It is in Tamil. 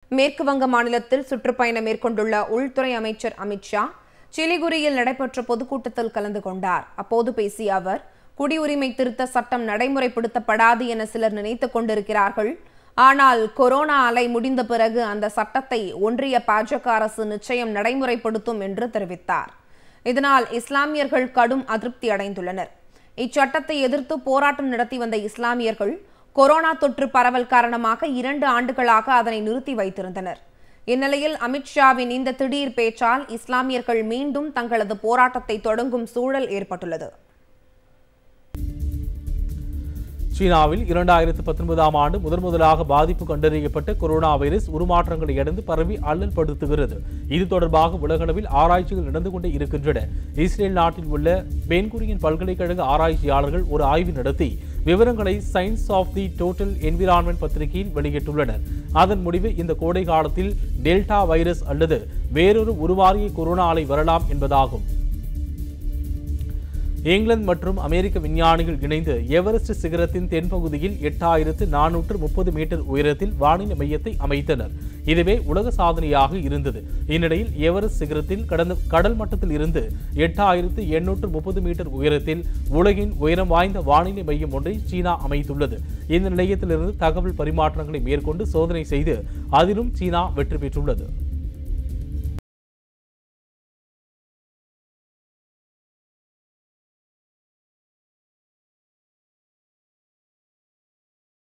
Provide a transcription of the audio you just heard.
மேற்கு வங்க மாநிலத்தில் சுற்றுப்பயணம் மேற்கொண்டுள்ள உள்துறை அமைச்சர் அமித்ஷா சிலிகுரியில் நடைபெற்ற பொதுக்கூட்டத்தில் கலந்து கொண்டார் அப்போது பேசிய அவர் குடியுரிமை திருத்த சட்டம் நடைமுறைப்படுத்தப்படாது என சிலர் நினைத்துக் கொண்டிருக்கிறார்கள் ஆனால் கொரோனா அலை முடிந்த பிறகு அந்த சட்டத்தை ஒன்றிய பாஜக அரசு நிச்சயம் நடைமுறைப்படுத்தும் என்று தெரிவித்தார் இதனால் இஸ்லாமியர்கள் கடும் அதிருப்தி அடைந்துள்ளனர் இச்சட்டத்தை எதிர்த்து போராட்டம் நடத்தி வந்த இஸ்லாமியர்கள் கொரோனா தொற்று பரவல் காரணமாக இரண்டு ஆண்டுகளாக அதனை நிறுத்தி வைத்திருந்தனர் இந்நிலையில் அமித்ஷாவின் இந்த திடீர் பேச்சால் இஸ்லாமியர்கள் மீண்டும் தங்களது போராட்டத்தை தொடங்கும் சூழல் ஏற்பட்டுள்ளது சீனாவில் இரண்டாயிரத்து பத்தொன்பதாம் ஆண்டு முதன் முதலாக பாதிப்பு கண்டறியப்பட்ட கொரோனா வைரஸ் உருமாற்றங்களை அடைந்து பரவி அல்லல் படுத்துகிறது இது தொடர்பாக உலகளவில் ஆராய்ச்சிகள் நடந்து கொண்டே இருக்கின்றன இஸ்ரேல் நாட்டில் உள்ள பென்குரியன் பல்கலைக்கழக ஆராய்ச்சியாளர்கள் ஒரு ஆய்வு நடத்தி விவரங்களை science of the total environment பத்திரிகையில் வெளியிட்டுள்ளனர் அதன் முடிவு இந்த கோடை காலத்தில் டெல்டா வைரஸ் அல்லது வேறொரு உருமாறிய கொரோனா அலை வரலாம் என்பதாகும் இங்கிலாந்து மற்றும் அமெரிக்க விஞ்ஞானிகள் இணைந்து எவரெஸ்ட் சிகரத்தின் தென்பகுதியில் எட்டாயிரத்து நானூற்று முப்பது மீட்டர் உயரத்தில் வானிலை மையத்தை அமைத்தனர் இதுவே உலக சாதனையாக இருந்தது இந்நிலையில் எவரெஸ்ட் சிகரத்தில் கடந்த கடல் மட்டத்தில் இருந்து எட்டாயிரத்து எண்ணூற்று முப்பது மீட்டர் உயரத்தில் உலகின் உயரம் வாய்ந்த வானிலை மையம் ஒன்றை சீனா அமைத்துள்ளது இந்த நிலையத்திலிருந்து தகவல் பரிமாற்றங்களை மேற்கொண்டு சோதனை செய்து அதிலும் சீனா வெற்றி பெற்றுள்ளது